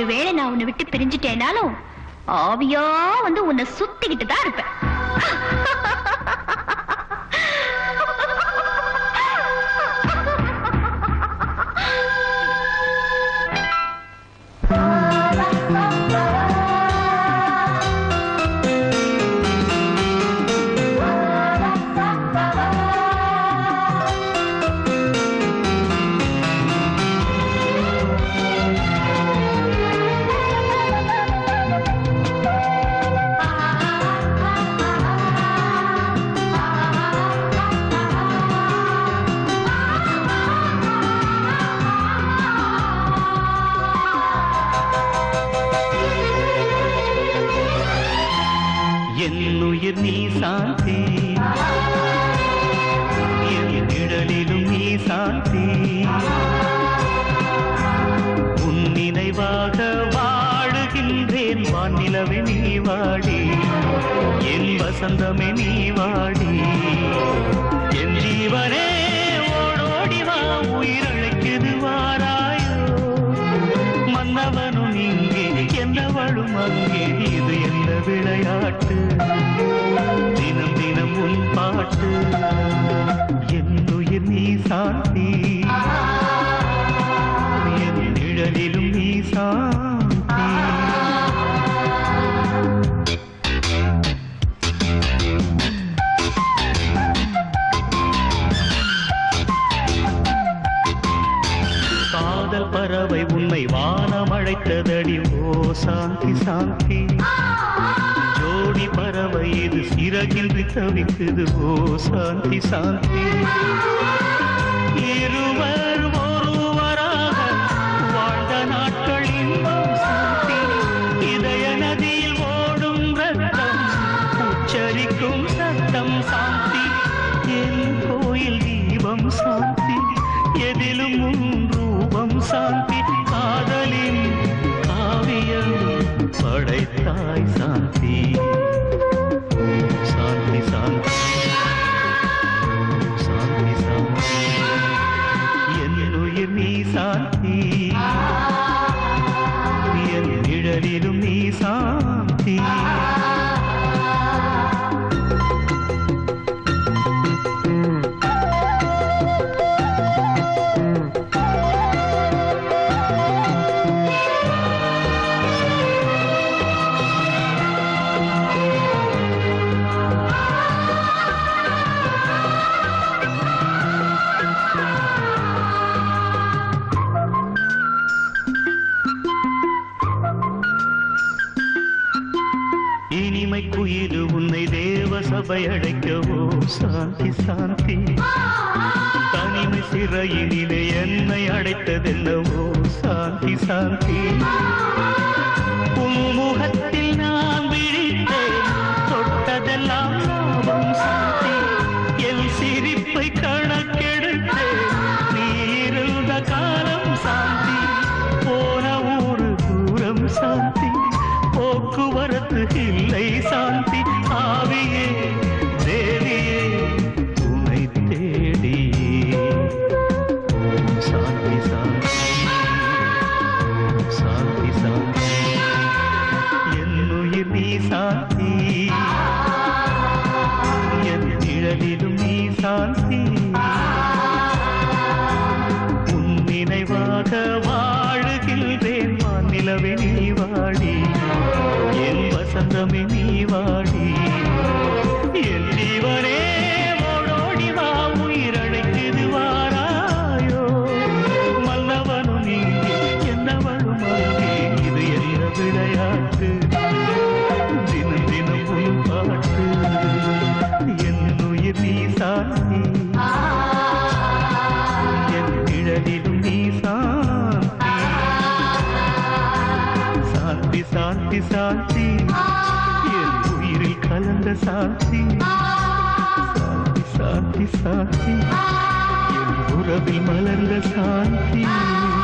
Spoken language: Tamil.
ஒருவேளை நான் உன்னை விட்டு பிரிஞ்சுட்டேனாலும் ஆவியா வந்து உன்னை சுத்திக்கிட்டு தான் இருப்பேன் என்னுயிர் நீ சாந்தி என் நிழலிலும் நீ சாந்தி உன் நினைவாக வாழுகின்றேன் வானிலவே நீ வாடி என் வசந்தமே நீ வாடி என் ஜீவனே ஓடோடி வா உயிரழைக்குது வாராயோ மன்னவனும் இங்கே என்னவளும் அங்கே இது என்ன விளையாட்டு தினம் தினம் உன் பாட்டு என்னுயிர் நீ சாந்தி என் நிழலிலும் நீ சாந்தி காதல் பறவை உன்னை வானம் அழைத்ததடி ஓ சாந்தி சாந்தி ஜோடி பறவை இது சிறகின்றி தவிக்குது ஓ சாந்தி சாந்தி இருவர் ஒருவராக வாழ்ந்த நாட்கள் இன்பம் சாந்தி இதய நதியில் ஓடும் ரத்தம் உச்சரிக்கும் சத்தம் சாந்தி என் கோயில் தீபம் சாந்தி எதிலும் உன் ரூபம் சாந்தி காதலின் காவியம் படைத்தாய் சாந்தி சாந்தி சாந்தி சாந்தி சாந்தி என்னுயிர் நீ சாந்தி என் நிழலிலும் நீ சாந்தி இனிமை குயிலு உன்னை தேவ சபை அழைக்கவோ சாந்தி சாந்தி தனிமை சிறையினிலே என்னை அடைத்ததென்னவோ சாந்தி சாந்தி உன் முகத்தில் நான் விழித்தேன் தொட்டதெல்லாம் லாபம் சாந்தி என் சிரிப்பை கணக்கெடுத்தேன் நீ இருந்த காலம் சாந்தி போன ஊரு தூரம் சாந்தி போக்குவரத்து இல்லை சாந்தி ஆவியே தேவியே உனை தேடியே சாந்தி சாந்தி சாந்தி சாந்தி என்னுயிர் நீ சாந்தி என் நிழலிலும் நீ சாந்தி உன் நினைவாக வாழுகின்றேன் வானிலவே நீ வாடி என் வசந்தமே நீ வாடி என் ஜீவனே ஓடோடி வா உயிரழைக்குது வாராயோ மன்னவனும் இங்கே என்னவளும் அங்கே இது என்ன விளையாட்டு தினம் தினம் உன் பாட்டு என்னுயிர் நீ சாந்தி என் நிழலிலும் நீ சாந்தி சாந்தி சாந்தி சாந்தி என் உயிரில் கலந்த சாந்தி சாந்தி சாந்தி சாந்தி என் உறவில் மலர்ந்த சாந்தி